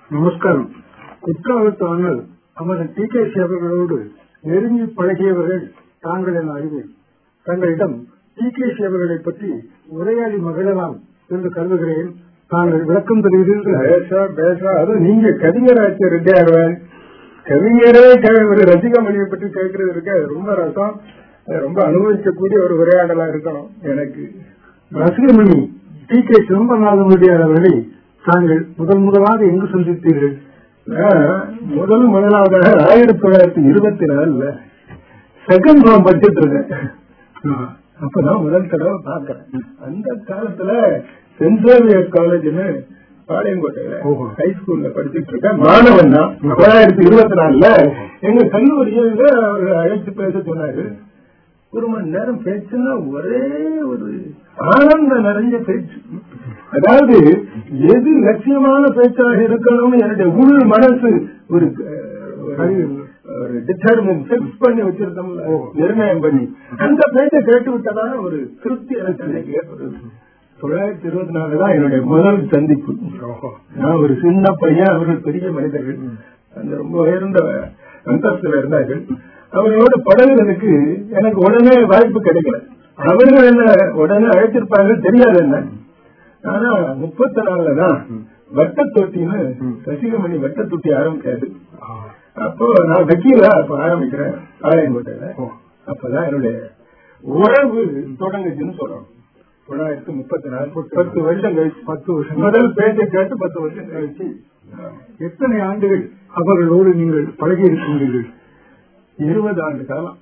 நமஸ்காரம் குற்றாலத்தானால் அமரன் டி கே சேவர்களோடு நெருங்கி பழகியவர்கள் தாங்கள் என அறிவேன் தங்களிடம் டி கே சேவர்களை பற்றி உரையாடி மகிழலாம் என்று கருதுகிறேன் தாங்கள் விளக்கம் தருகிறீர்கள் பேசா பேசா அது நீங்க கவிஞராச்சு ரெட்டியாருவன் கவிஞரே க- ஒரு ரசிகமணியை பற்றி கேட்கறது இருக்கு அது ரொம்ப ரசம் அது ரொம்ப அனுபவிக்கக்கூடிய ஒரு உரையாடலா இருக்கணும் எனக்கு ரசிகமணி டி கே சிதம்பரநாதனுடைய அவர்களை தாங்கள் முதல் முதலாக எங்கு சந்தித்தீர்கள் நான் முதல் முதலாவதாக ஆயிரத்தி தொள்ளாயிரத்தி இருபத்தி நாலுல செகண்ட் ஃபார்ம் படிச்சிட்டு இருக்கேன் அப்பதான் முதல் தடவை பாக்குறேன் அந்த காலத்துல சென்ட் சேவியர் காலேஜ்னு பாளையங்கோட்டையில ஓஹோ. ஹை ஸ்கூல்ல படிச்சிட்டு இருக்கேன் மாணவன் தான் தொள்ளாயிரத்தி இருபத்தி நாலுல எங்க கல்லூரியில அவர் அழைத்து பேச சொன்னாரு ஒரு மணி நேரம் பேச்சுன்னா ஒரே ஒரு ஆனந்தம் நிறைஞ்ச பேச்சு அதாவது எது லட்சியமான பேச்சாக இருக்கணும்னு என்னுடைய உள் மனசு ஒரு அஹ், ஒரு- ஒரு டிட்டர்மின் பிக்ஸ் பண்ணி வச்சிருந்தோம்ல நிர்ணயம் பண்ணி அந்த பேச்சை கேட்டு விட்டதான ஒரு திருப்தி எனக்கு அன்னைக்கு ஏற்படுது தொள்ளாயிரத்தி இருபத்தி நாலு தான் என்னுடைய முதல் சந்திப்பு நான் ஒரு சின்ன பையன் அவர்கள் பெரிய மனிதர்கள் அந்த ரொம்ப உயர்ந்த அந்தஸ்துல இருந்தார்கள் அவர்களோட பழகுறதுக்கு எனக்கு உடனே வாய்ப்பு கிடைக்கல அவர்கள் என்ன உடனே அழைச்சிருப்பாங்க தெரியாது என்ன ஆனா முப்பத்தி நாலுல தான் வட்ட தொட்டின்னு சசிகமணி வட்ட தொட்டி ஆரம்பிச்சாரு அப்போ நான் வக்கீலா அப்ப ஆரம்பிக்கிறேன் ஆலயங்கோட்டையில அப்பதான் என்னுடைய உறவு தொடங்குச்சுன்னு சொல்லணும் தொள்ளாயிரத்தி முப்பத்தி நாலு பத்து வருஷம் கழிச்சு பத்து வருஷம் முதல் பேச்சை கேட்டு பத்து வருஷம் கழிச்சு எத்தனை ஆண்டுகள் அவர்களோடு நீங்கள் பழகி இருக்கின்றீர்கள் இருபது ஆண்டு காலம்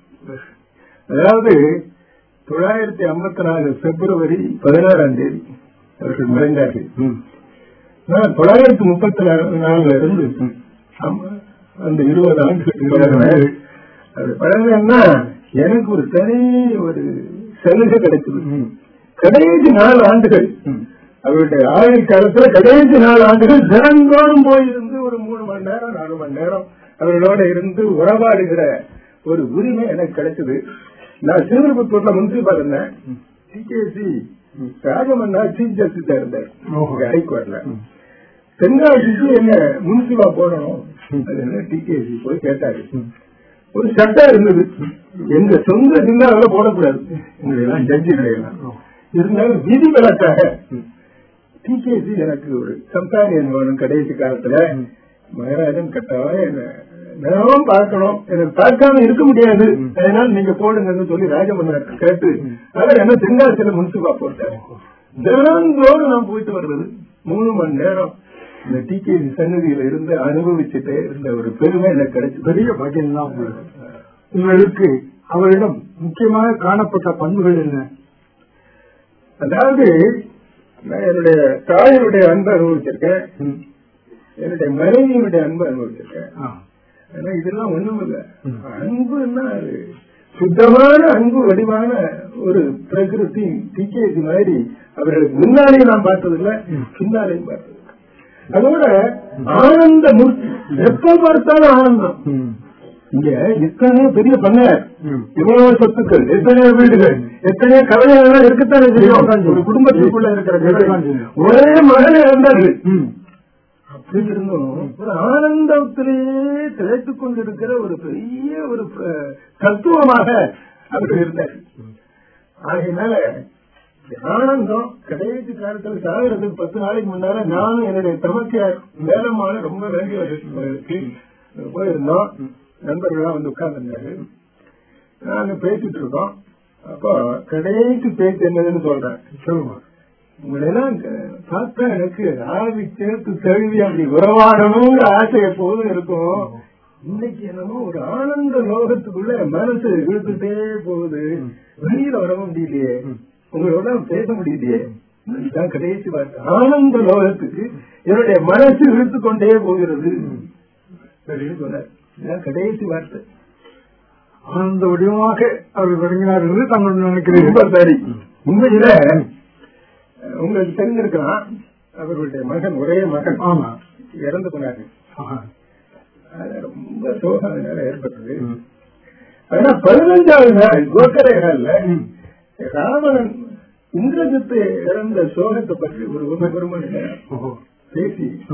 அதாவது தொள்ளாயிரத்தி ஐம்பத்தி நாலு பிப்ரவரி பதினாறாம் தேதி அவர்கள் மறைந்தார்கள் நான் தொள்ளாயிரத்தி முப்பத்தி நாலுல இருந்து அம்ம- அந்த இருபது ஆண்டுகள் பழகினேன். அது பழகினா எனக்கு ஒரு தனி ஒரு சலுகை கிடைச்சது கடைசி நாலு ஆண்டுகள் அவருடைய ஆயுள் காலத்துல கடைசி நாலு ஆண்டுகள் தினந்தோறும் போயிருந்து ஒரு மூணு மணி நேரம் நாலு மணி நேரம் அவர்களோட இருந்து உறவாடுகிற ஒரு உரிமை எனக்கு கிடைச்சது நான் சிறுவபுத்தூர்ல முன்சிபல் இருந்தேன் டிகேசி ராஜமன்னா சீஃப் ஜஸ்டிஸா இருந்தார் ஹைகோர்ட்ல தென்காசிக்கு என்ன முன்சிபா போடணும் அது என்ன டிகேசி போய் கேட்டாரு ஒரு சட்டம் இருந்தது எங்க சொந்த ஜில்லாவில போடக்கூடாது எல்லாம் ஜட்ஜி கிடையாது இருந்தாலும் விதி விலக்காக டிகேசி எனக்கு ஒரு கம்பானியன் வேணும் கடைசி காலத்துல மகாராஜன் கட்டாயம் என்ன தினமும் பார்க்கணும் எனக்கு பார்க்காம இருக்க முடியாது அதனால நீங்க போடுங்கன்னு சொல்லி ராஜமன்னர் கேட்டு அவர் என்ன தென்காசியில முன்சிபா போட்டாரு தினந்தோறும் நான் போயிட்டு வர்றது மூணு மணி நேரம் இந்த டிகேசி சன்னதியில இருந்து அனுபவிச்சுட்டே இருந்த ஒரு பெருமை எனக்கு கிடைச்சது பெரிய பாக்கியம் தான் உங்களுக்கு உங்களுக்கு அவரிடம் முக்கியமாக காணப்பட்ட பண்புகள் என்ன அதாவது நான் என்னுடைய தாயினுடைய அன்பை அனுபவிச்சிருக்கேன் என்னுடைய மனைவியினுடைய அன்பை அனுபவிச்சிருக்கேன் ஆ. ஆனா இதெல்லாம் ஒண்ணும் இல்ல அன்புன்னா அது சுத்தமான அன்பு வடிவான ஒரு பிரகிருதி டிகேசி மாதிரி அவர்களுக்கு முன்னாலேயும் நான் பார்த்தது இல்ல பின்னாலேயும் பார்த்தது இல்ல. அதோட ஆனந்த மூர்த்தி எப்ப பார்த்தாலும் ஆனந்தம் ம். இங்க எத்தனையோ பெரிய பண்ணையார் ம். இவ்வளவு சொத்துக்கள் எத்தனையோ வீடுகள் எத்தனையோ கவலைகள் இருக்கத்தானே தெரியும் ஒரு குடும்பத்துக்குள்ள இருக்கிற கவலை. ஒரே மகன் இறந்தார்கள் ம். அப்படி இருந்தும் ஒரு ஆனந்தத்திலேயே திளைத்துக் கொண்டிருக்கிற ஒரு பெரிய ஒரு அஹ், தத்துவமாக அவர் இருந்தார் ஆகையினால இந்த ஆனந்தம் கடைசி காலத்துல சாகிறதுக்கு பத்து நாளைக்கு முன்னால நானும் என்னுடைய தமக்கையார் வேலமான ரொம்ப வேண்டியவர்களுக்கு போயிருந்தோம் நண்பர்களா வந்து உட்கார்ந்துருந்தாரு நாங்க பேசிட்டு இருக்கோம் அப்போ கடைசி பேச்சு என்னதுன்னு சொல்றேன் சொல்லுங்க உங்களெல்லாம் பார்த்தா எனக்கு ஆவி சேர்த்து தழுவி அப்படி உறவாடணுங்கிற ஆசை எப்போதும் இருக்கும் இன்னைக்கு என்னமோ ஒரு ஆனந்த லோகத்துக்குள்ள மனசு இழுத்துட்டே போகுது வெளியில வர முடியலையே உங்களோட பேச முடியலையே இதுதான் கடைசி வார்த்தை ஆனந்த லோகத்துக்கு என்னுடைய மனசு இழுத்து கொண்டே போகிறது அப்படின்னு சொன்னார் இதுதான் கடைசி வார்த்தை ஆனந்த வடிவமாக அவர் தொடங்கினார் என்று தாங்கள் நினைக்கிறீர்கள் ரொம்ப சரி உண்மையில உங்களுக்கு தெரிஞ்சிருக்கலாம் அவர்களுடைய மகன் ஒரே மகன் ஆமா இறந்து போனாரு ஆஹா. அது ரொம்ப சோகம் அதனால ஏற்பட்டது ஆனா பதினஞ்சாவது நாள் கோக்கரை நாள்ல ராவணன் இந்திரஜித்து இறந்த சோகத்தை பற்றி ஒரு ஒரு ஒரு மணி நேரம் ஓஹோ. பேசி ம்.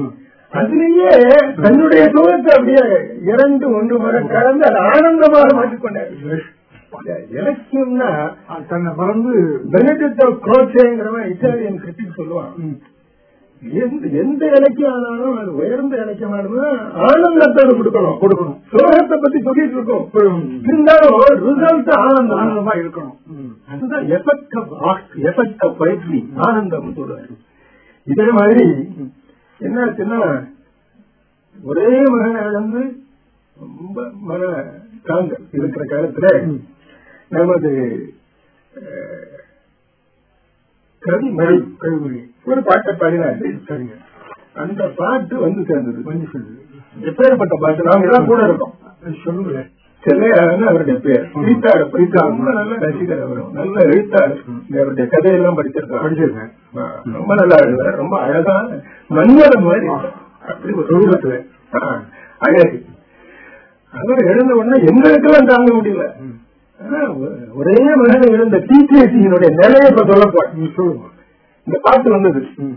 அதிலேயே தன்னுடைய சுகத்தை அப்படியே இரண்டு ஒன்று முறை கலந்து அதை ஆனந்தமாக மாற்றிக்கொண்டார் இலக்கியம்னா தன்னை மறந்து பெனடிக்ட் ஆஃப் குரோச்சேங்கிறவன் இட்டாலியன் கிரிட்டிக் சொல்லுவான் எந்த எந்த இலக்கியம் ஆனாலும் அது உயர்ந்த இலக்கியமானதுன்னா ஆனந்தத்தோடு கொடுக்கணும் கொடுக்கணும் சோகத்தை பத்தி சொல்லிட்டு இருக்கோம் இருந்தாலும் ரிசல்ட் ஆனந்தம் ஆனந்தமா இருக்கணும் ம். அதுதான் effect of art effect of poetry ஆனந்தம் சொல்றாரு இதே மாதிரி என்னாச்சுன்னா ஒரே மகனை இழந்து ரொம்ப மன தாங்க இருக்கிற காலத்துல நமது அஹ், கவிமணி கழிவுமொழி ஒரு பாட்டை பாடினாரு சரிங்க அந்த பாட்டு வந்து சேர்ந்தது கொஞ்சம் சொல்லுங்க எப்பேற்பட்ட பாட்டு நாங்க எல்லாம் கூட இருக்கோம் அது சொல்லுங்களேன் செல்லையாருன்னு அவருடைய பேர் பிரீத்தாடு பிரீத்தா ரொம்ப நல்ல ரசிகர் அவரும் நல்ல எழுத்தாளர் அவருடைய கதையெல்லாம் படிச்சிருக்காரு படிச்சிருக்கேன் ரொம்ப நல்லா எழுதுவார் ரொம்ப அழகான மன்மத மாதிரி இருப்பார். அப்படி ஒரு ரூபத்துல ஆ, அழகு அவர் எழுந்த உடனே எங்களுக்கெல்லாம் தாங்க முடியல ஆனா, ஒ- ஒரே மகனை எழுந்த டிகேசியினுடைய நிலையை இப்ப சொல்ல போறேன் நீ சொல்லுங்க இந்த பாட்டு வந்தது ம்.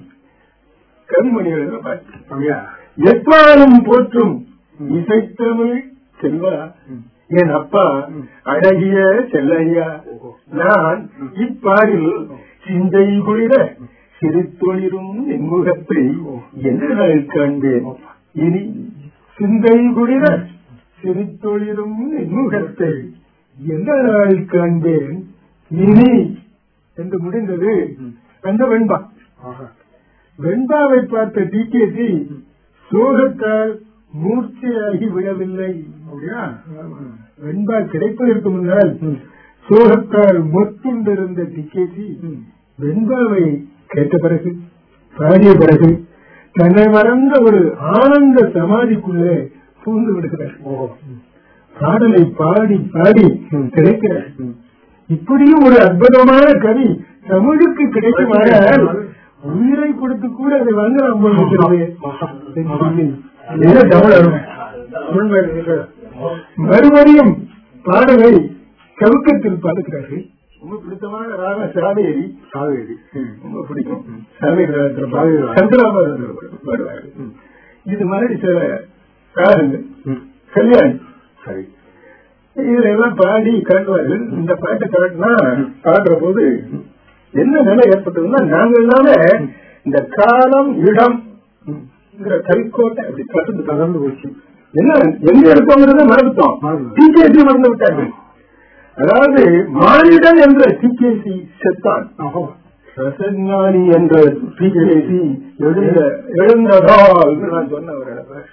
கவிமணி எழுதுற பாட்டு அப்படியா எப்பாலும் போற்றும் இசைத்தமிழ் செல்வா என் அப்பா அழகிய செல்லையா நான் இப்பாடில் சிந்தை குளிர சிரித்தொழிரும் என் முகத்தை என்ன நாள் காண்பேன் இனி சிந்தை குளிர சிரித்தொழிரும் என் முகத்தை என்ன நாள் காண்பேன் இனி என்று முடிந்தது அந்த வெண்பா ஆஹா. வெண்பாவை பார்த்த டிகேசி சோகத்தால் மூர்ச்சையாகி விடவில்லை அப்படியா வெண்பா கிடைப்பதற்கு முன்னால் சோகத்தால் மொத்துண்டிருந்த டிகேசி வெண்பாவை கேட்ட பிறகு பாடிய பிறகு தன்னை மறந்த ஒரு ஆனந்த சமாதிக்குள்ளே பூந்து விடுகிறார் ஓஹோ பாடலை பாடி பாடி கிடைக்கிறார் இப்படியும் ஒரு அற்புதமான கவி தமிழுக்கு கிடைக்குமானால் உயிரை கொடுத்து கூட அதை வாங்கலாம் போல இருக்கிறது. என்று சொல்லி, என்ன தமிழ் அருமை. உண்மை நீங்க மறுபடியும் பாடலை கவுக்கத்தில் பாடுகிறார்கள் ரொம்ப பிடித்தமான ராக சாவேரி காவேரி ரொம்ப பிடிக்கும் சாவேரி ராகத்தில் சாவேரி ராகம். சந்திராபாரத்தில் பாடுவார்கள் இது மாதிரி சில ராகங்கள் ம். கல்யாணி சரி இதெல்லாம் பாடி காட்டுவார்கள் இந்த பாட்டை காட்டினா பாடுற போது என்ன நிலை ஏற்பட்டதுன்னா நாங்கள் எல்லாமே இந்த காலம் இடம் கல்கோட்டை அப்படி கலந்து தகர்ந்து போச்சு என்ன எங்க இருக்கோங்கிறத மறந்துட்டோம் மறந்து. டிகேசி மறந்து விட்டார்கள் அதாவது மானிடன் என்ற டிகேசி செத்தான் ஆஹோ ரசஞானி என்ற டிகேசி எழுந்த எழுந்ததால் நான் சொன்ன ஒரு இடத்துல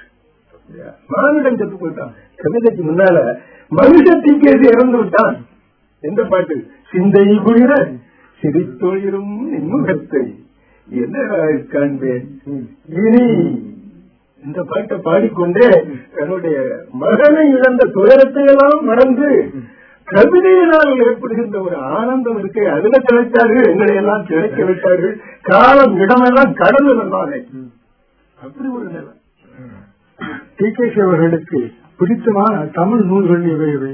மானிடன் செத்து போயிட்டான் கவிதைக்கு முன்னால மனுஷ டிகேசி இறந்து விட்டான் எந்த பாட்டு சிந்தை குளிர சிரித்தொழிரும் முகத்தை என்ன காண்பேன் இனி இந்த பாட்டை பாடிக்கொண்டே தன்னுடைய மகனை இழந்த துயரத்தை எல்லாம் மறந்து கவிதையினால் ஏற்படுகின்ற ஒரு ஆனந்தம் இருக்கே அதுல கிடைத்தார்கள் எங்களை எல்லாம் கிடைக்க விட்டார்கள் காலம் இடமெல்லாம் கடந்து வந்தானே அப்படி ஒரு நிலை டிகேசி அவர்களுக்கு பிடித்தமான தமிழ் நூல்கள் இவை இவை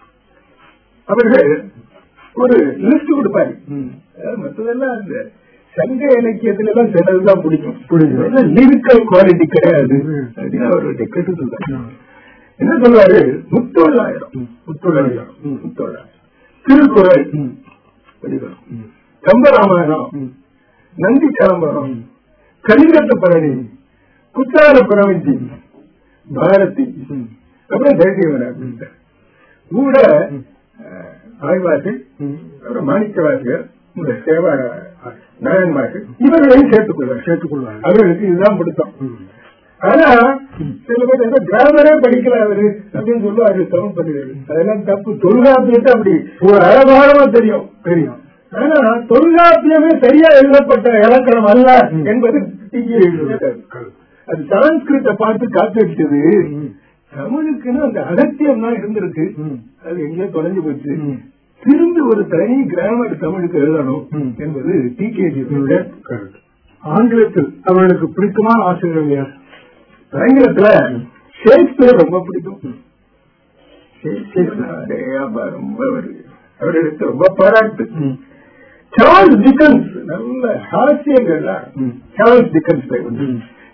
அவர்கள் ஒரு லிஸ்ட் கொடுப்பாரு அதாவது மற்றதெல்லாம் அந்த சங்க இலக்கியத்துல எல்லாம் சிலதுதான் பிடிக்கும் பிடிக்கும். லிரிக்கல் குவாலிட்டி கிடையாது அப்படின்னு அவருடைய கெட்டு சொல்றாரு என்ன சொல்றாரு முத்தொள்ளாயிரம் முத்தொள்ளாயிரம் முத்தொள்ளாயிரம் திருக்குறள் படிக்கணும் கம்பராமாயணம் நந்தி கிளம்பரம் கலிங்கத்து பழனி குத்தால பிரவந்தி பாரதி அப்புறம் தேசியவன் கூட அஹ், ஆய்வாசி அப்புறம் மாணிக்கவாசியர் இந்த சேவா நாயன்மார்கள் இவர்களையும் சேர்த்துக் கொள்வார் சேர்த்துக் கொள்வாங்க அவர்களுக்கு இதுதான் பிடித்தம் ஆனா சில பேர் ஏதோ கிராமரே படிக்கல அவரு அப்படின்னு சொல்லுவாரு தமிழ் பதிவேறு அதெல்லாம் தப்பு தொல்காப்பியத்தை அப்படி ஒரு அழகாரமா தெரியும் தெரியும் ஆனா தொல்காப்பியமே சரியா எழுதப்பட்ட இலக்கணம் அல்ல என்பது டிகே எழுதியிருக்காரு. அது சான்ஸ்கிருத்தை பார்த்து காத்தடிச்சது தமிழுக்குன்னு அந்த அகத்தியம் தான் இருந்திருக்கு அது எங்கேயோ தொலைஞ்சு போச்சு திரும்பி ஒரு தனி கிராமர் தமிழுக்கு எழுதணும் என்பது டி கேஜியுடைய கருத்து ஆங்கிலத்தில் அவர்களுக்கு பிடித்தமான ஆசிரியர்கள் யார் ஆங்கிலத்துல ஷேக்ஸ்பியர் ரொம்ப பிடிக்கும் ஷேக்ஸ்பியர் அடேயப்பா, ரொம்ப ஒரு- அவர்களுக்கு ரொம்ப பாராட்டு சார்ல்ஸ் டிக்கன்ஸ் நல்ல ஹாஸ்யங்கள்லாம் சார்ல்ஸ் டிக்கன்ஸ்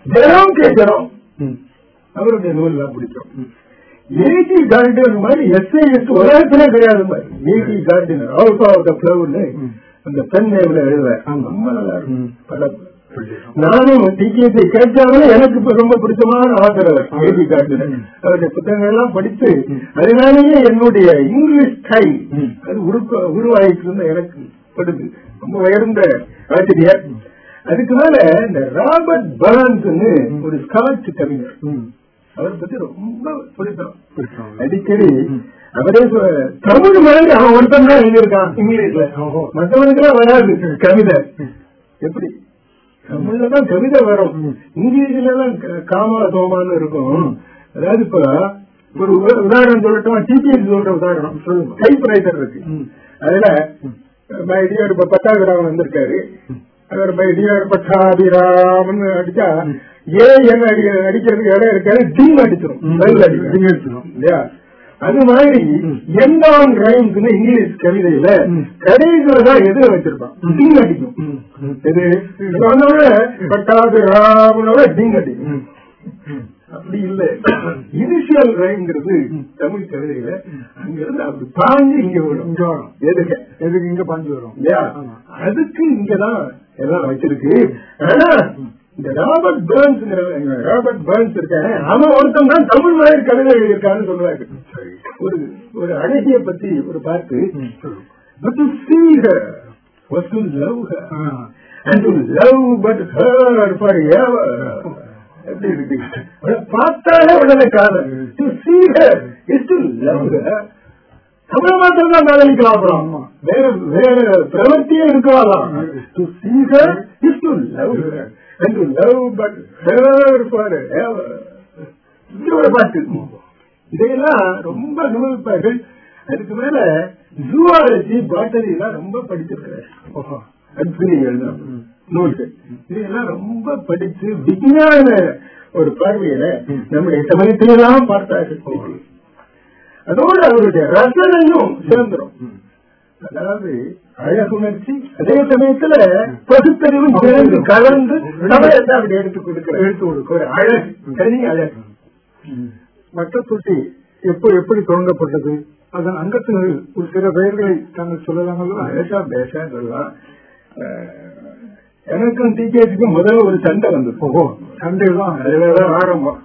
ஜெரம் கேட்கிறோம் ம். அவருடைய நூல்லாம் பிடிக்கும் ஏடி கார்டன் மாதிரி எஸ்ஐஎஸ் உலகத்திலே கிடையாது மாதிரி ஏடி கார்டன் அவுட் ஆஃப் த பிளவுன்னு அந்த பெண் நேவில் எழுதுவேன் ஆமா. ரொம்ப நல்லா இருக்கும் ம். பல நானும் டிகேசி கேட்டாலும் எனக்கு இப்ப ரொம்ப பிடிச்சமான ஆதரவு அவர் ஏடி கார்டன் அவருடைய புத்தகங்கள் எல்லாம் படித்து அதனாலேயே என்னுடைய இங்கிலீஷ் ஸ்டைல் ம். அது உருக்க உருவாயிட்டு இருந்த எனக்கு படுது ரொம்ப உயர்ந்த ஆசிரியர் அதுக்கு மேல இந்த ராபர்ட் பர்ன்ஸ்னு ஒரு ஸ்காட்ச் கவிஞர் ம். அவரை பத்தி ரொம்ப பிடிக்கும் பிடிக்கும். அடிக்கடி அவரே சொ- தமிழ் மாதிரி அவன் ஒருத்தன் தான் எழுதியிருக்கான் இங்கிலீஷ்ல ஓஹோ. மற்றவனுக்கு எல்லாம் வராது கவிதை எப்படி தமிழ்ல தான் கவிதை வரும் இங்கிலீஷ்ல எல்லாம் க- காமா தோமான்னு இருக்கும் அதாவது இப்ப ஒரு உத- உதாரணம் சொல்லட்டும் டிபிஎஸ் சொல்ற உதாரணம் சொல்லுங்க. டைப் ரைட்டர் இருக்கு ம். அதுல மை டியர் இப்ப பட்டாபிராமன் வந்திருக்காரு அவர் மை டியர் பட்டாபிராமன் அடிச்சா ஏ என்ன அடி அடிக்கிறதுக்கு இடம் இருக்காரு டிங் அடிச்சிடும் ம். பதில் Ding அடிக்கும் அடிச்சிடும். இல்லையா அது மாதிரி எண்டான் ரைம்ஸ்னு இங்கிலீஷ் கவிதையில ம். கடைசியில தான் எதிர வச்சிருப்பான் ம். டிங் அடிக்கும் ம். ம். இது இப்ப வந்தோட பட்டாபிராமனோட டிங் அடிக்கும் ம். ம். அப்படி இல்ல இனிஷியல் ரைம்ங்கிறது தமிழ் கவிதையில அங்கிருந்து அப்படி பாஞ்சு இங்க விடும் இங்க வரும். எதுக்கு எதுக்கு இங்க பாஞ்சு வரும் இல்லையா ஆமா. அதுக்கு இங்கதான் எல்லாம் வச்சிருக்கு ஆனா இந்த ராபர்ட் பேர்ன்ஸ் ராபர்ட் பேர்ன்ஸ் இருக்காரு அவன் ஒருத்தன் தான் தமிழ் மாதிரி கவிதை எழுதியிருக்கான்னு சொல்லுவாரு ஒரு ஒரு அழகிய பத்தி ஒரு பாட்டு ம். சொல்லு. But to see her was to love her. Ah. And to love but her forever. எப்படி இருக்கு அவளை பார்த்தாலே உடனே காதல் to see her is to love her. தமிழ மாத்திரம் தான் காதலிக்கலாம் அப்புறம் ஆமா. வேற வேற பிரவர்த்தியே இருக்கலாம் to see her is to love her and to love but her forever. இப்படி ஒரு பாட்டு இதையெல்லாம் ரொம்ப அனுபவிப்பார்கள் அதுக்கு மேல ஜூவாலஜி பாட்டரி எல்லாம் ரொம்ப படிச்சிருக்கிறார் ஓஹோ. அக்னி எழுதும் நூல்கள் இதெல்லாம் ரொம்ப படிச்சு விஞ்ஞான ஒரு பார்வையில நம்முடைய சமயத்திலெல்லாம் பார்த்தார்கள் அதோடு அவருடைய ரசனையும் சேர்ந்துரும் அதாவது அழகுணர்ச்சி அதே சமயத்துல பகுத்தறிவும் சேர்ந்து கலந்து சமயத்தை அப்படி எடுத்து கொடுக்கிற எடுத்து கொடுக்க ஒரு அழகு தனி அழகு மற்ற தொட்டி எப்போ எப்படி தொடங்கப்பட்டது அதன் அங்கத்தினர் ஒரு சில பெயர்களை தாங்கள் சொல்லலாம் அல்லவா பேசா பேசா சொல்லலாம் அஹ், எனக்கும் டிகேஸுக்கும் முதல்ல ஒரு சண்டை வந்தது ஓஹோ சண்டை தான் அதுலதான் ஆரம்பம்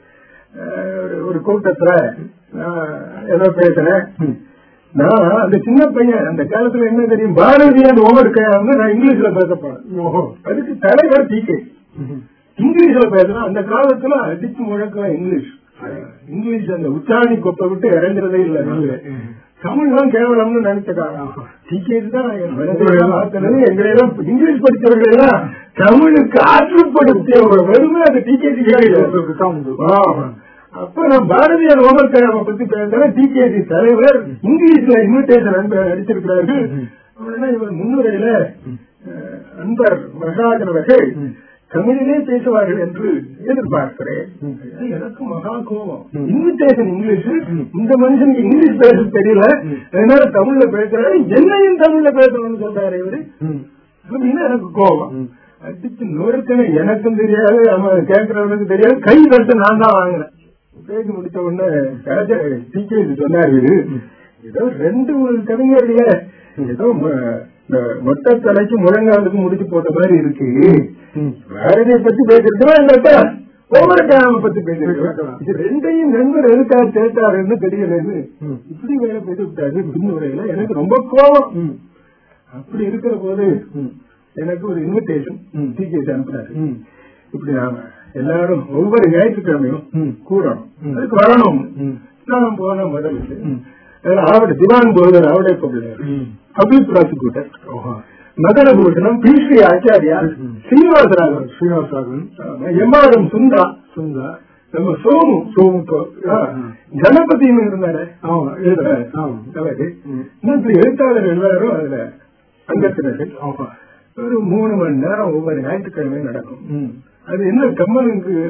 அஹ், ஒரு- ஒரு கூட்டத்துல நான் ஏதோ பேசுறேன் நான் அந்த சின்ன பையன் அந்த காலத்துல என்ன தெரியும் பாரதியார் ஓவர் வந்து நான் இங்கிலீஷ்ல பேச போறேன் ஓஹோ அதுக்கு தலைவர் டிகே இங்கிலீஷ்ல பேசுறேன் அந்த காலத்துல அடிச்சு முழக்கம் இங்கிலீஷ் இங்கிலீஷ் அந்த உச்சாணி கொப்பை விட்டு இறங்குறதே இல்லை நாங்க. தமிழ் தான் கேவலம்னு நினைச்சிட்டாங்க டிகேஸ் தான் என் மனதில் மாத்தினது எங்களெல்லாம் இங்கிலீஷ் படித்தவர்கள் எல்லாம் தமிழுக்கு ஆற்றுப்படுத்திய ஒரு வறுமை அந்த டிகேசி தான் உண்டு. அப்ப நான் பாரதியார் ஓமர் கயாம பத்தி பேசுறேன் டிகேசி தலைவர் இங்கிலீஷ்ல இன்விடேஷன் அடிச்சிருக்கிறார்கள் உடனே இவர் முன்னுரையில அஹ், அன்பர் மகாஜன் அவர்கள் தமிழிலே பேசுவார்கள் என்று எதிர்பார்க்கிறேன் அது எனக்கு மகா கோபம் இன்விடேஷன் இங்கிலீஷ் இந்த மனுஷனுக்கு இங்கிலீஷ் பேச தெரியல அதனால தமிழ்ல பேசுறாரு என்னையும் தமிழ்ல பேசணும்னு சொல்றாரு இவரு ம். அப்படின்னு எனக்கு கோபம் அடிச்சு நொறுக்கன எனக்கும் தெரியாது அவன் கேட்கறவனுக்கு தெரியாது கை தட்டு நான் தான் வாங்கினேன் பேசி முடிச்ச உடனே டிகேசி சொன்னாரு ஏதோ ரெண்டு கவிஞர்கள ஏதோ ம- இந்த மொட்டை தலைக்கு முழங்காலுக்கு முடிச்சு போட்ட மாதிரி இருக்கு ம். பாரதியை பத்தி பேசிருக்கா இல்லட்டா ஒவ்வொரு கிராம பத்தி பேசிருக்கோம் இது ரெண்டையும் நண்பர் எதுக்காக சேர்த்தாருன்னு தெரியலன்னு ம். இப்படி வேலை பேசி விட்டாரு பின்னுரையில எனக்கு ரொம்ப கோபம் ம். அப்படி இருக்கிற போது ம். எனக்கு ஒரு இன்விடேஷன் ம். டிகேசி அனுப்புறாரு ம். இப்படி நாம எல்லாரும் ஒவ்வொரு ஞாயிற்றுக்கிழமையும் ம். கூடணும் ம். அதுக்கு வரணும் ம். நான் போன முதல் விஷயம் ம். அதுல ஆவட திவான் போதர் ஆவடை பப்ளிக் ம். பப்ளிக் ப்ராசிக்யூட்டர் ஓஹோ. மகரபூஷணம் பி ஸ்ரீ ஆச்சாரியா ம். ஸ்ரீனிவாசராகவன் ஸ்ரீனிவாசராகவன் எம்ஆர்எம் சுந்தா சுந்தா நம்ம சோமு சோமுக்கோ ஆ, கணபதினு இருந்தாரு ஆமா எழுதுறாரு. ஆமா அவரு. ம். இன்னும் இப்படி எழுத்தாளர் எல்லாரும் அதுல அங்கத்தினர்கள் ஆமா ஒரு மூணு மணி நேரம் ஒவ்வொரு ஞாயிற்றுக்கிழமையும் நடக்கும் ம். அது என்ன கம்மனுக்கு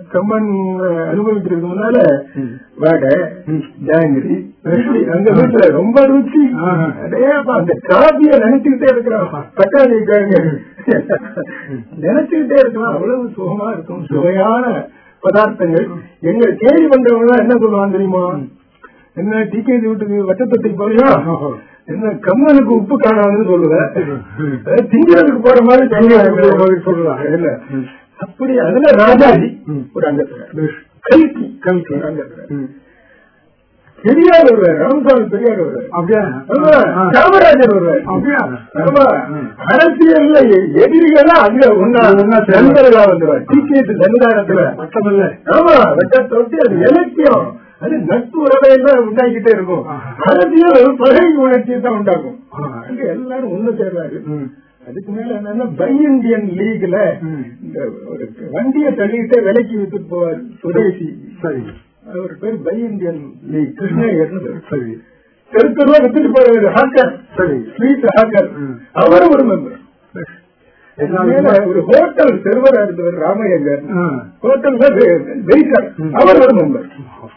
கம்மன் அனுபவிக்கிறதுக்கு முன்னால வடை ஜாங்கிரி இப்படி அந்த வீட்டுல ரொம்ப ருச்சி ஆஹா. அடேப்பா, அந்த காபிய நினைச்சுக்கிட்டே இருக்கிறான் தக்காளி கிழங்கு நினைச்சுக்கிட்டே இருக்கலாம் அவ்வளவு சுகமா இருக்கும் சுவையான பதார்த்தங்கள் எங்க தேடி வந்தவங்க எல்லாம் என்ன சொல்லுவாங்க தெரியுமா என்ன டிகேஜி வீட்டுக்கு வட்டத்தொட்டிக்கு போறியா என்ன கம்மனுக்கு உப்பு காணாதுன்னு சொல்லுவேன் அஹ் திங்கிறதுக்கு போற மாதிரி திங்கிறதுக்கு போற மாதிரி சொல்லுவாங்க. இல்ல அப்படி அதுல ராஜாஜி ம். ஒரு அங்கத்துல கல்கி கல்கி. ஒரு அங்கத்துல பெரியார் வருவார் ராமசாமி பெரியார் வருவார் அப்படியா ஆமா, காமராஜர் வருவார் அப்படியா ஆமா, அரசியல்ல எ- எதிரிகளா அங்க ஒன்னா ஒண்ணா சேர்ந்து. நண்பர்களா வந்துருவார் டிகேட் சன்னிதானத்துல மட்டமல்ல ஆமா வெட்ட தொட்டி அது இலக்கியம் அது நட்பு உறவை எல்லாம் உண்டாக்கிட்டே இருக்கும் ஆஹா. அரசியல் ஒரு பகை உணர்ச்சியை தான் உண்டாக்கும் ஆஹா. அங்க எல்லாரும் ஒண்ணு சேர்றாரு ம். அதுக்கு மேல என்னன்னா பை இந்தியன் லீக்ல ம். இந்த ஒரு வண்டியை தள்ளிட்டு விலைக்கு வித்துட்டு போவார் சுதேசி சரி அவர் பேர் பை இந்தியன் லீக் கிருஷ்ணகிரி சரி தெரு தெருவா வித்துட்டு போறாரு ஹாக்கர் சரி ஸ்வீட் ஹாக்கர் ம். அவரும் ஒரு மெம்பர் என்ன ஒரு ஹோட்டல் செர்வரா இருந்தவர் ராமையங்கர் ஆ. ஹோட்டல் வெயிட்டர் ம். அவர் ஒரு மெம்பர்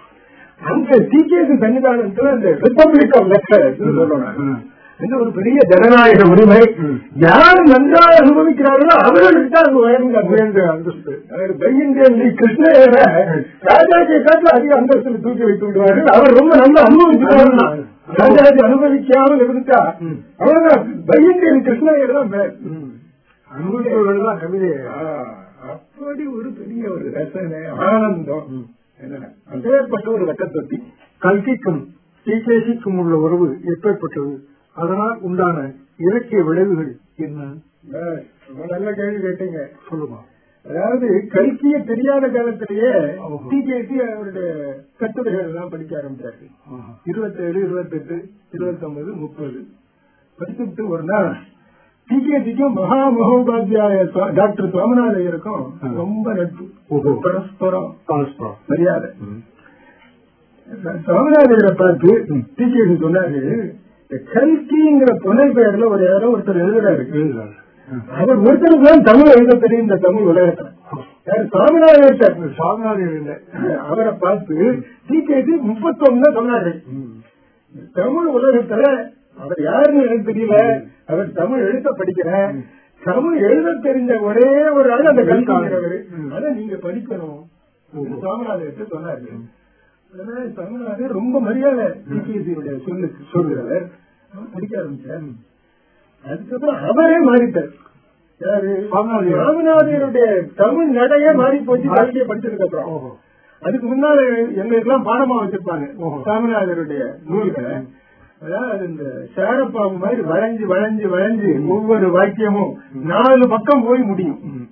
அந்த டிகேசி சன்னிதானத்துல இந்த ரிப்பப்ளிக் ஆஃப் லெக்சர் சொல்லுவாங்க ம். இது ஒரு பெரிய ஜனநாயக உரிமை ம். யார் நன்றாக அனுபவிக்கிறார்களோ அவர்களுக்கு தான் அங்கு உயர்ந்த உயர்ந்த அந்தஸ்து அவர் பையன் கிருஷ்ணயர ராஜாஜியை காட்டில் அதிக அந்தஸ்தில் தூக்கி வைத்து விடுவார்கள் அவர் ரொம்ப நல்லா அனுபவிக்கிறார்கள் ராஜாஜி அனுபவிக்காமல் இருந்துட்டா ம். அவ்வளவுதான் பையன் கிருஷ்ணயர் தான் மேல். அனுபவித்தவர்கள் தான் கவிதை ஆ, அப்படி ஒரு பெரிய ஒரு ரசனை ஆனந்தம் என்ன அப்பேற்பட்ட ஒரு வட்டத்தொட்டி கல்கிக்கும் டிகேசிக்கும் உள்ள உறவு எப்பேற்பட்டது அதனால் உண்டான இலக்கிய விளைவுகள் என்ன பஸ், ரொம்ப நல்ல கேள்வி கேட்டீங்க சொல்லுமா அதாவது கல்கிய தெரியாத காலத்திலேயே ஓஹோ. டிகேசி அவருடைய கட்டுரைகள் எல்லாம் படிக்க ஆரம்பிச்சாரு ஆஹா. இருபத்தேழு இருபத்தெட்டு இருபத்தொன்பது முப்பது படிச்சுட்டு ஒரு நாள் டிகேசிக்கும் மகா மகோபாத்தியாய சுவா- டாக்டர் சுவாமிநாதையருக்கும் ஆ. ரொம்ப நட்பு ஓஹோ. பரஸ்பரம் பாஸ்பா. மரியாதை ம். சுவாமிநாதையரை பார்த்து ம். டிகேசி சொன்னாரு இந்த கல்கிங்கிற துணை பெயர்ல ஒரு யாரோ ஒருத்தர் எழுதுறாரு எழுதுறாரு. ஆ. அவர் ஒருத்தருக்கு தான் தமிழ் எழுத தெரியும் இந்த தமிழ் உலகத்துல யார் சுவாமிநாதையர் சாமியார் இல்லை அவரை பார்த்து டிகேசி முப்பத்தொன்னு சொன்னாரு ம். தமிழ் உலகத்துல அவர் யாருன்னு எனக்கு தெரியல அவர் தமிழ் எழுத படிக்கிறேன் தமிழ் எழுத தெரிஞ்ச ஒரே ஒரு ஆள் அந்த கல்விங்கிறவர் ம். அதை நீங்க படிக்கணும் ஓஹோ. சாமிநாதர் சொன்னாரு உடனே சாமிநாதர் ரொம்ப மரியாதை டிகேசியுடைய சொல்லுக்கு சொல்லுறவர் அவர் படிக்க ஆரம்பிச்சார் அதுக்கப்புறம் அவரே மாறிட்டார் யாரு சாமிநாதையர். சாமிநாதையருடைய தமிழ் நடையே மாறி போச்சு கல்வியை படிச்சதுக்கு அப்புறம் ஓஹோ. அதுக்கு முன்னால எங்களுக்கு எல்லாம் பாடமா வச்சிருப்பாங்க ஓஹோ. சாமிநாதருடைய நூல்களை அதாவது இந்த சேரப்பாம்பு மாதிரி வளைஞ்சு வளைஞ்சு வளைஞ்சு ஒவ்வொரு வாக்கியமும் நாலு பக்கம் போய் முடியும் ம்.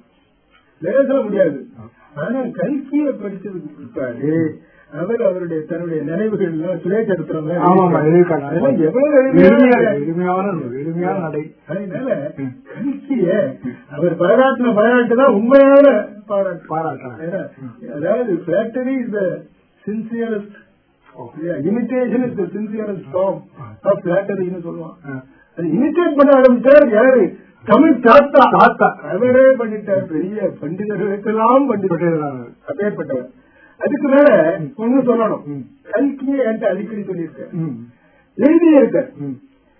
எழுத முடியாது ஆனா கல்கிய படிச்சதுக்கு பிற்பாடு அவர் அவருடைய தன்னுடைய நினைவுகள் எல்லாம் சுயச்சரித்திரம் எல்லாம் ஆமாமா, எழுதியிருக்காரு. எழுதியிருக்காரு. அதெல்லாம் எவ்வளவு எளிமையான எளிமையான எளிமையான நூல், எளிமையான நடை அதனால கல்கிய அவர் பாராட்டின பாராட்டு தான் உண்மையான பாராட்டு பாராட்டுறாங்க ஏன்னா, அதாவது flattery is the sincerest yeah, imitation is the sincerest form of flattery ன்னு சொல்லுவான் ஆ. அது இமிட்டேட் பண்ண ஆரம்பிச்சார் யாரு தமிழ் தாத்தா தாத்தா. அவரே பண்ணிட்டார் பெரிய பண்டிதர்களுக்கெல்லாம் பண்டிதர் பட்டியலான அப்பேற்பட்டவர் அதுக்கு மேல ஒண்ணு சொல்லணும் ம். கல்கியை என்கிட்ட அடிக்கடி சொல்லியிருக்கேன் ம். எழுதியே இருக்க ம்.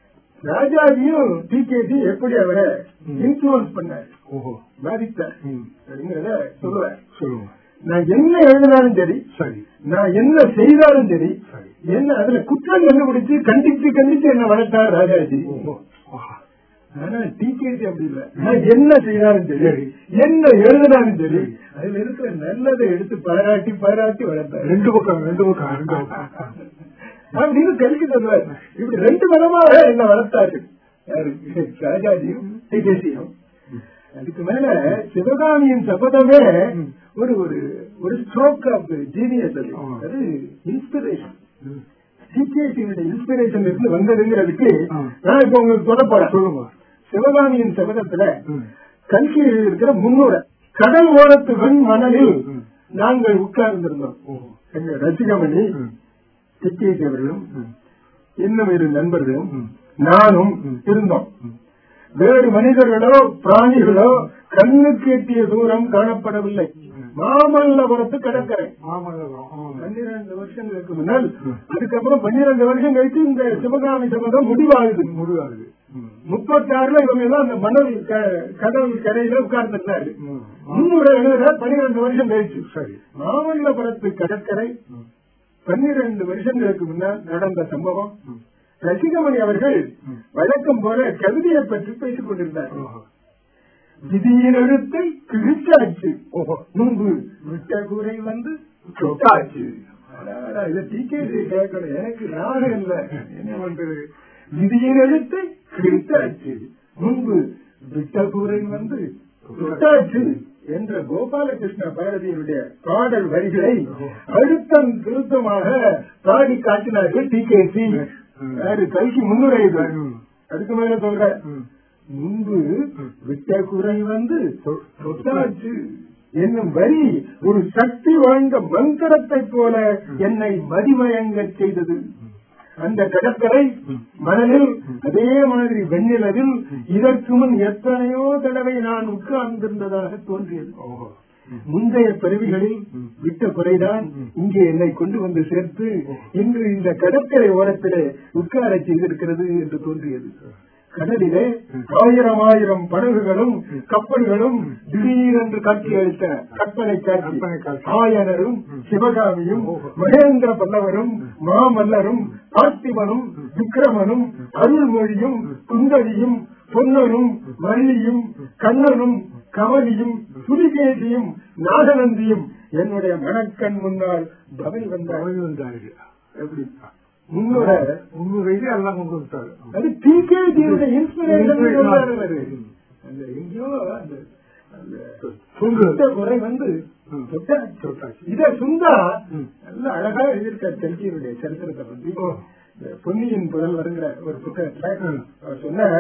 ராஜாஜியும் டிகேஜி எப்படி அவரை ம். இன்ஃபுளுன்ஸ் பண்ணார் ஓஹோ பாதித்தார் ம். அப்படிங்கிறத சொல்லுவேன் சொல்லுங்க நான் என்ன எழுதினாலும் சரி சரி நான் என்ன செய்தாலும் சரி சரி என்ன அதுல குற்றம் கண்டுபிடிச்சு கண்டிச்சு கண்டிச்சு என்ன வளர்த்தார் ராஜாஜி ஓஹோ ஆஹா. ஆனா டிகேஜி அப்படி இல்ல நான் என்ன செய்தாலும் சரி என்ன எழுதினாலும் சரி அதுல இருக்கிற நல்லதை எடுத்து பாராட்டி பாராட்டி வளர்த்தார் ரெண்டு பக்கம் ரெண்டு பக்கம் ரெண்டு பக்கம் அப்படின்னு கல்வி சொல்றாரு இப்படி ரெண்டு விதமாக என்ன வளர்த்தாரு யாரு ராஜாஜியும் டிகேசியும் அதுக்கு மேல சிவகாமியின் சபதமே ஒரு ஒரு ஒரு ஸ்ட்ரோக் ஆஃப் ஜீனியஸ் அது ஆமா. அது இன்ஸ்பிரேஷன் ம். சிகேசியுடைய இன்ஸ்பிரேஷன் இருந்து வந்ததுங்கிறதுக்கு ஆ. நான் இப்ப உங்களுக்கு சொல்ல போறேன் சொல்லுங்க சிவகாமியின் சபதத்துல ம். கல்கியில் இருக்கிற முன்னுரை கடல் ஓரத்து வெண் மணலில் ம். நாங்கள் உட்கார்ந்திருந்தோம் ஓஹோ எங்க ரசிகமணி ம். சிக்கேசி அவர்களும் ம். இன்னும் இரு நண்பர்களும் ம். நானும் ம். இருந்தோம் ம். வேறு மனிதர்களோ பிராணிகளோ கண்ணுக்கு எட்டிய தூரம் காணப்படவில்லை மாமல்லபுரத்து கடற்கரை மாமல்லபுரம் ஆ. பன்னிரண்டு வருஷங்களுக்கு முன்னால் அதுக்கப்புறம் பன்னிரண்டு வருஷம் கழிச்சு இந்த சிவகாமி சபதம் முடிவாகுது முடிவாகுது ம். முப்பத்தாறுல இவங்க எல்லாம் அந்த மணல் க- கடல் கரையில உட்கார்ந்துருந்தாரு ம். முன்னூறு எழுதுறார் பன்னிரண்டு வருஷம் கழிச்சு சரி மாமல்லபுரத்து கடற்கரை ம். பன்னிரண்டு வருஷங்களுக்கு முன்னால் நடந்த சம்பவம் ம். ரசிகமணி அவர்கள் ம். வழக்கம் போல கவிதையை பற்றி பேசிக் கொண்டிருந்தார் ஓஹோ. விதியின் எழுத்தை கிழிச்சாச்சு ஓஹோ. முன்பு விட்ட கூரை வந்து சொட்டாச்சு அடாடா, இதை டிகேசி கேட்கணும் எனக்கு ராகம் இல்ல என்ன பண்றது விதியின் எழுத்தை கிழிச்சாச்சு முன்பு விட்ட கூரை வந்து சொட்டாச்சு என்ற கோபாலகிருஷ்ண பாரதியினுடைய பாடல் வரிகளை அழுத்தம் திருத்தமாக பாடி காட்டினார்கள் டிகேசி யாரு கல்கி முன்னுரை இது. ம். அதுக்கு மேல சொல்ற ம். முன்பு விட்ட குறை வந்து தொட்டாச்சு என்னும் வரி ஒரு சக்தி வாய்ந்த மந்திரத்தை போல என்னை மதிமயங்கச் செய்தது அந்த கடற்கரை மணலில் அதே மாதிரி வெண்ணிலவில் இதற்கு முன் எத்தனையோ தடவை நான் உட்கார்ந்திருந்ததாக தோன்றியது ஓஹோ. முந்தைய பிறவிகளில் விட்ட குறைதான் இங்கே என்னை கொண்டு வந்து சேர்த்து இன்று இந்த கடற்கரை ஓரத்திலே உட்கார செய்திருக்கிறது என்று தோன்றியது கடலிலே ஆயிரம் ஆயிரம் படகுகளும் கப்பல்களும் திடீரென்று காட்சி அளித்த கற்பனை கற்பனை காட்சி காட்சி. ஆயனரும் சிவகாமியும் மகேந்திர பல்லவரும் மாமல்லரும் பார்த்திபனும் விக்ரமனும் அருள்மொழியும் குந்தரியும் பொன்னரும் வள்ளியும் கண்ணனும் கமலியும் சுலிகேசியும் நாகநந்தியும் என்னுடைய மனக்கண் முன்னால் பவை வந்தார் அவன் வந்தாரு. எப்படி முன்னோட முன்னூறு இது எல்லாம் கொண்டு வந்துட்டாரு அது டிகேஜியுடைய இன்ஸ்பிரேஷன் அந்த எங்கேயோ அந்த அந்த சுண்டு. சுத்த குறை வந்து ம். தொட்டாச்சு. தொட்டாச்சு. இத சுந்தா ம். நல்ல அழகா எழுதியிருக்கார் செல்கியினுடைய சரித்திரத்தை பத்தி ஓ. இந்த பொன்னியின் புதல் வருங்கிற ஒரு புத்தகத்துல ம். அவர் சொன்ன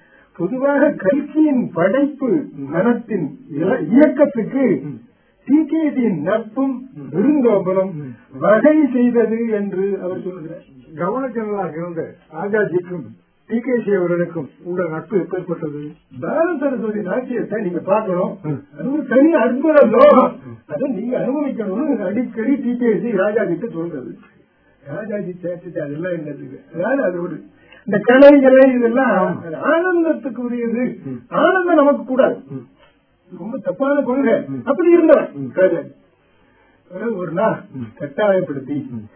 பொதுவாக கல்கியின் படைப்பு மனத்தின் இல- இயக்கத்துக்கு டிகேஜியின் நட்பும் விருந்தோம்பலும் வகை செய்தது என்று அவர் சொல்லுகிறார் கவனச்செல்லாக இருந்த ராஜாஜிக்கும் டி கே சி அவர்களுக்கும் உள்ள நட்பு எப்பேற்பட்டது பால சரஸ்வதி நாட்டியத்தை நீங்க பார்க்கணும் ம். அது ஒரு தனி அற்புத லோகம் அதை நீங்க அனுபவிக்கணும்னு அடிக்கடி டிகேசி ராஜாஜிட்டு சொல்றது ராஜாஜி சேர்த்துட்டு அதெல்லாம் என்னதுக்கு அதாவது அது ஒரு இந்த கலைகளை இதெல்லாம் அது ஆனந்தத்துக்கு உரியது ஆனந்தம் நமக்கு கூடாது ரொம்ப தப்பான கொள்கை அப்படி இருந்தார் ராஜாஜி பிறகு ஒரு நாள் கட்டாயப்படுத்தி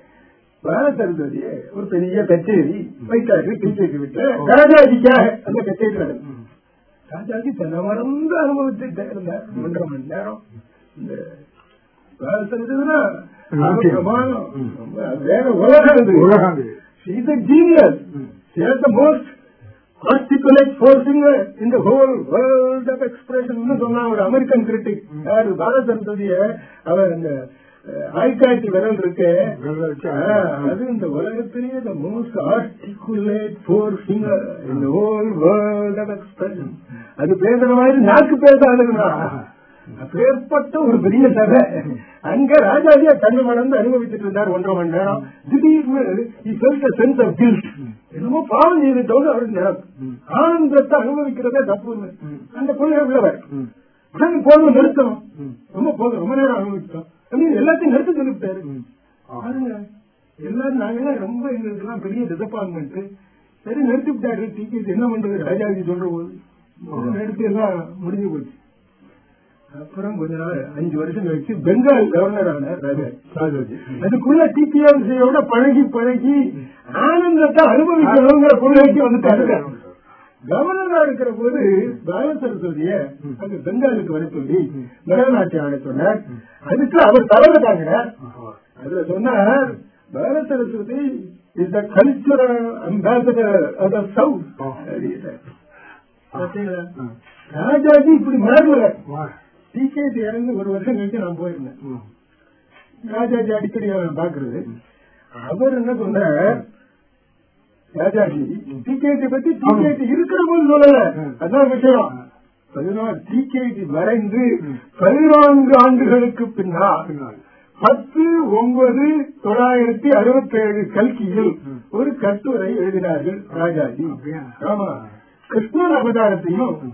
பால சரஸ்வதிய ஒரு பெரிய கச்சேரி வைத்தாரு டிகேசி விட்டு ராஜாஜிக்காக அந்த கச்சேரி நடக்கும் ராஜாஜி தன்னை மறந்து அனுபவிச்சுட்டே இருந்தார் ஒன்றரை மணி நேரம் இந்த பேசுறதுன்னா நாட்டியம். பிரமாணம். ரொம்ப வேற உலகம் இது. உலகம் இது. She is a genius. She has the most articulate four finger in the whole world of expression னு சொன்னா ஒரு அமெரிக்கன் கிரிட்டிக் யாரு பாரதந்ததிய அவர் அந்த அஹ், ஆய்காட்டி விரல் இருக்கு விரல் இருக்கு. அது இந்த உலகத்திலேயே the most articulate four finger in the whole world of expression அது பேசுற மாதிரி நாக்கு பேசாதுங்களா அப்பேற்பட்ட ஒரு பெரிய சபை அங்க ராஜாஜியா கண்ணு மணந்து அனுபவிச்சுட்டு இருந்தார் ஒன்றரை மணி நேரம் திடீர்னு he felt a sense of guilt என்னமோ பாவம் செய்துட்டோன்னு அவருக்கு நினைப்பு ஆனந்தத்தை அனுபவிக்கிறதே தப்பு அந்த கொள்கை உள்ளவர் உடனே போதும் நிறுத்தணும் ரொம்ப போதும் ரொம்ப நேரம் அனுபவிச்சோம் அப்படின்னு எல்லாத்தையும் நிறுத்த சொல்லிவிட்டாரு பாருங்க எல்லாரும் நாங்கெல்லாம் ரொம்ப எங்களுக்கு எல்லாம் பெரிய டிசப்பாயின்மெண்ட் சரி நிறுத்தி விட்டாரு டிக்கெட் என்ன பண்றது ராஜாஜி சொல்ற போது நிறுத்தி எல்லாம் முடிஞ்சு போச்சு அப்புறம் கொஞ்ச நாள் அஞ்சு வருஷம் கழிச்சு பெங்கால் கவர்னர் ஆனார் ராஜா ராஜாஜி அதுக்குள்ள டிபிஎம்சியோட பழகி பழகி ஆனந்தத்தை அனுபவிக்கணுங்கிற கொள்கைக்கு வந்துட்டாரு கவர்னரா இருக்கிற போது பால சரஸ்வதிய அங்க பெங்காலுக்கு வர சொல்லி பரதநாட்டியம் ஆட சொன்னார் அதுக்கு அவர் தவறு தாங்கினார் அதுல சொன்னார் Bala Saraswathi is the cultural ambassador of the south Rajaji இப்படி மாறுவல டிகேசி இறந்து ஒரு வருஷம் கழிச்சு நான் போயிருந்தேன் ராஜாஜி அடிக்கடி அவன் பாக்குறது அவர் என்ன சொன்னார் ராஜாஜி டிகேடி பத்தி டிகேடி இருக்கிற போது சொல்லல அதான் விஷயம் பதினாறு டிகேடி மறைந்து பதினான்கு ஆண்டுகளுக்கு பின்னால் பத்து ஒன்பது தொள்ளாயிரத்தி அறுபத்தி ஏழு கல்கியில் ஒரு கட்டுரை எழுதினார்கள் ராஜாஜி அப்படியா? ஆமா கிருஷ்ணன் அவதாரத்தையும்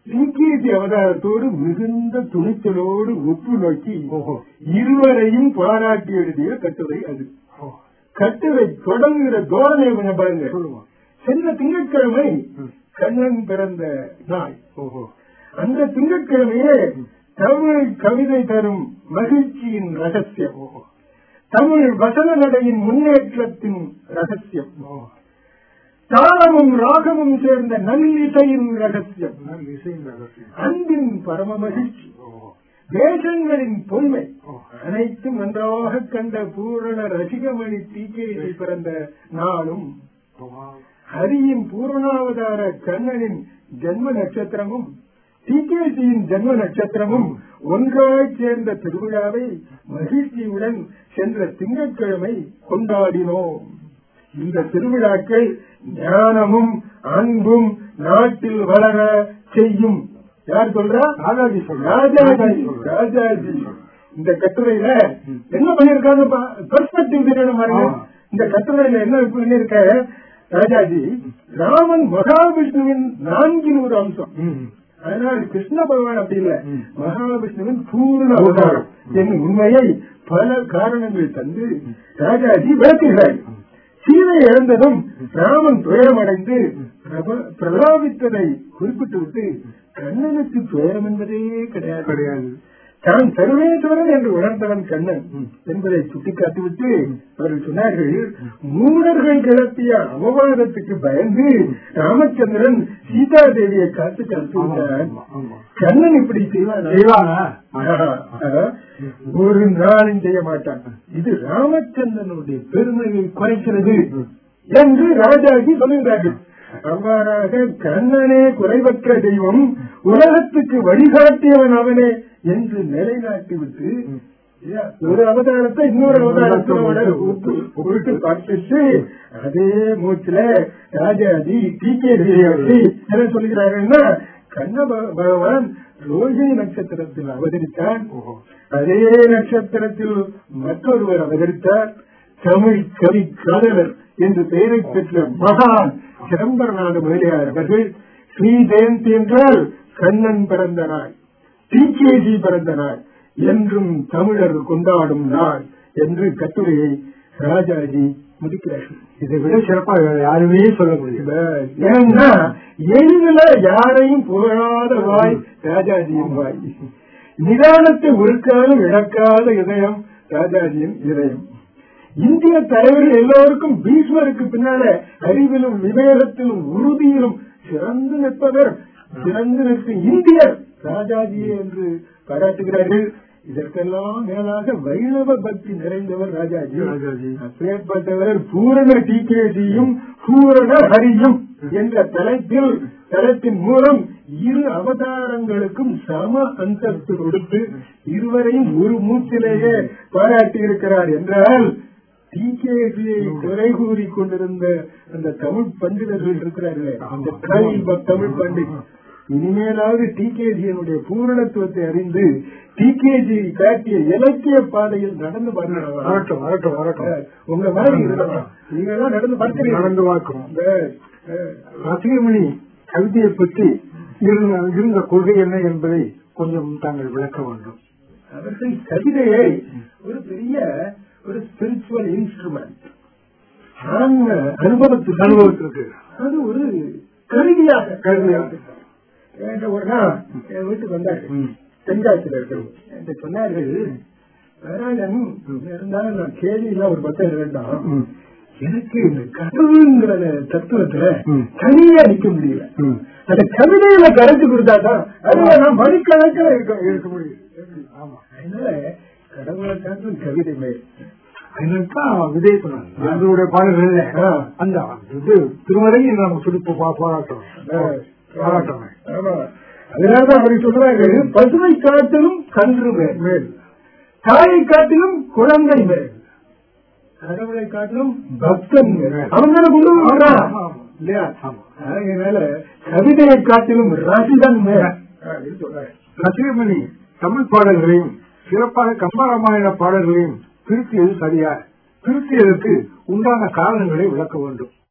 டிகேசி அவதாரத்தோடு மிகுந்த துணிச்சலோடு ஒப்பு நோக்கி ஓஹோ இருவரையும் பாராட்டி எழுதிய கட்டுரை அது ஓ, கட்டுரை தொடங்குகிற தோரணையை கொஞ்சம் பாருங்க சொல்லுவோம் சென்ற திங்கட்கிழமை ம். கண்ணன் பிறந்த நாள் ஓஹோ அந்த திங்கட்கிழமையே தமிழ் கவிதை தரும் மகிழ்ச்சியின் ரகசியம் ஓஹோ தமிழ் வசன நடையின் முன்னேற்றத்தின் ரகசியம் ஓ தாளமும் ராகமும் சேர்ந்த நல்லிசையின் ரகசியம் நல்ல இசையின் ரகசியம் அன்பின் பரம மகிழ்ச்சி ஓஹோ வேஷங்களின் பொன்மை ஓ அனைத்தும் நன்றாக கண்ட பூரண ரசிகமணி தீக்கையை பிறந்த நாளும் ஓ ஹரியின் பூரணாவதார கண்ணனின் ஜென்ம நட்சத்திரமும் டிகேசியின் ஜென்ம நட்சத்திரமும் ஒன்றாய் சேர்ந்த திருவிழாவை மகிழ்ச்சியுடன் சென்ற திங்கட்கிழமை கொண்டாடினோம் இந்த திருவிழாக்கள் ஞானமும் அன்பும் நாட்டில் வளர செய்யும் யார் சொல்றா ராஜாஜி சொல்ற ராஜாஜி ராஜாஜி இந்த கட்டுரையில என்ன பண்ணிருக்காங்க பெர்ஸ்பெக்டிவ் தெரியணும் பாருங்க ஆமா. இந்த கட்டுரையில என்ன பண்ணிருக்க ராஜாஜி ராமன் மகாவிஷ்ணுவின் நான்கில் ஒரு அம்சம் ம் அதனால் கிருஷ்ண பகவான் அப்படி இல்ல ம். மகாவிஷ்ணுவின் பூர்ண அவதாரம் என்னும் உண்மையை பல காரணங்கள் தந்து ராஜாஜி விளக்குகிறார் சீதை இழந்ததும் ராமன் துயரமடைந்து பிரப- பிரலாபித்ததை குறிப்பிட்டுவிட்டு கண்ணனுக்கு துயரம் என்பதே கிடையாது கிடையாது தான் சர்வேஸ்வரன் என்று உணர்ந்தவன் கண்ணன் என்பதை சுட்டிக்காட்டிவிட்டு அவர்கள் சொன்னார்கள் மூடர்கள் கிளப்பிய அவமானத்துக்கு பயந்து ராமச்சந்திரன் சீதா தேவியை காத்து கலத்து விட்டார் ஆமா, ஆமா. கண்ணன் இப்படி செய்வான் செய்வானா? ஒரு நாளும் செய்ய மாட்டான் இது ராமச்சந்திரனுடைய பெருமையை குறைக்கிறது என்று ராஜாஜி சொல்லுகிறார்கள் அவ்வாறாக கண்ணனே குறைவற்ற தெய்வம் உலகத்துக்கு வழிகாட்டியவன் அவனே என்று நிலைநாட்டிவிட்டு ஏன், ஒரு அவதாரத்தை இன்னொரு அவதாரத்தோட ஒப்பு- ஒப்பிட்டு பார்த்துட்டு அதே மூச்சுல ராஜாஜி டி கே என்ன சொல்கிறார்கள்னா கண்ண பக- பகவான் ரோஹிணி நட்சத்திரத்தில் அவதரித்தான் ஓஹோ. அதே நட்சத்திரத்தில் மற்றொருவர் அவதரித்தார் தமிழ் கவி காதலர் என்று பெயரை பெற்ற மகான் சிதம்பரநாத முதலியார் அவர்கள் ஸ்ரீஜெயந்தி என்றால் கண்ணன் பிறந்த நாள் டிகேஜி பிறந்த நாள் என்றும் தமிழர் கொண்டாடும் நாள் என்று கட்டுரையை ராஜாஜி முடிக்கிறார்கள் இதை விட சிறப்பா வேற யாருமே சொல்ல முடியல ஏன்னா எளிதில யாரையும் புகழாத வாய் ராஜாஜியின் வாய் நிதானத்தை ஒருக்காலும் இழக்காத இதயம் ராஜாஜியின் இதயம் இந்திய தலைவர்கள் எல்லோருக்கும் பீஷ்மருக்கு பின்னால அறிவிலும் விவேகத்திலும் உறுதியிலும் சிறந்து நிற்பவர் சிறந்து நிற்கும் இந்தியர் ராஜாஜியே என்று பாராட்டுகிறார்கள் இதற்கெல்லாம் மேலாக வைணவ பக்தி நிறைந்தவர் ராஜாஜி ராஜாஜி. அப்பேற்பட்டவர் பூரண டிகேஜியும் பூரண ஹரியும் என்ற தலைப்பில் தளத்தின் மூலம் இரு அவதாரங்களுக்கும் சம அந்தஸ்து கொடுத்து இருவரையும் ஒரு மூச்சிலேயே பாராட்டி இருக்கிறார் என்றால் டிகேஜியை குறை கூறி கொண்டிருந்த அந்த தமிழ் பண்டிதர்கள் இருக்கிறார்களே அந்த கலை ப- தமிழ் பண்டிட் இனிமேலாவது டிகேஜியினுடைய பூரணத்துவத்தை அறிந்து டிகேஜி காட்டிய இலக்கிய பாதையில் நடந்து பாருங்க வரட்டும் வரட்டும் வரட்டும் உங்க மாதிரி இருக்கணும். நீங்க எல்லாம் நடந்து பார்க்கிறீங்க நடந்து பார்க்கிறோம் அஹ், அஹ், ரசிகமணி கவிதையை பற்றி இருந்த இருந்த கொள்கை என்ன என்பதை கொஞ்சம் தாங்கள் விளக்க வேண்டும் அவர்கள் கவிதையை ஒரு பெரிய ஒரு ஸ்பிரிச்சுவல் இன்ஸ்ட்ருமெண்ட் அனுபவத்துக்கு அனுபவத்திற்கு அது ஒரு கருவியாக கருவியாக. என்கிட்ட ஒரு நாள் என் வீட்டுக்கு வந்தாரு தென்காசியில் இருக்கிறோம் என்கிட்ட சொன்னார்கள் நாராயணன் இருந்தாலும் நான் கேள்வியெல்லாம் ஒரு பக்கம் வேண்டாம் ம். எனக்கு இந்த கடவுளுங்கிற தத்துவத்துல ம். தனியா நிக்க முடியல ம். அந்த கவிதையில கரைச்சு கொடுத்தாதான் அதுல நான் மணிக்கணக்கில் இருக்க இருக்க முடியும் ஆமா அதனால கடவுளை காட்டும் கவிதை மேல் அதனால்தான் விஜய் சொன்னாங்க அதனுடைய பாடல்கள்ல ஆ. அந்த இது திருமறையை நம்ம சுடிப்பு பாராட்டணும் பாராட்டணும் ஆமா. அதனாலதான் அவர் சொல்றாங்க பசுமை காட்டிலும் கன்று மேல் மேல் தாயை காட்டிலும் குழந்தை மேல் கடவுளை காட்டிலும் பக்தன் மேல் அவன் தானே கொண்டு வரான். ஆமா, ஆமா. இல்லையா ஆமா. அதனால கவிதையை காட்டிலும் ரசிகன் மேல் அப்படின்னு சொல்றாங்க ரசிகமணி தமிழ் பாடல்களையும் சிறப்பாக கம்பராமாயண பாடல்களையும் திருத்தியது சரியா திருத்தியதற்கு உண்டான காரணங்களை விளக்க வேண்டும்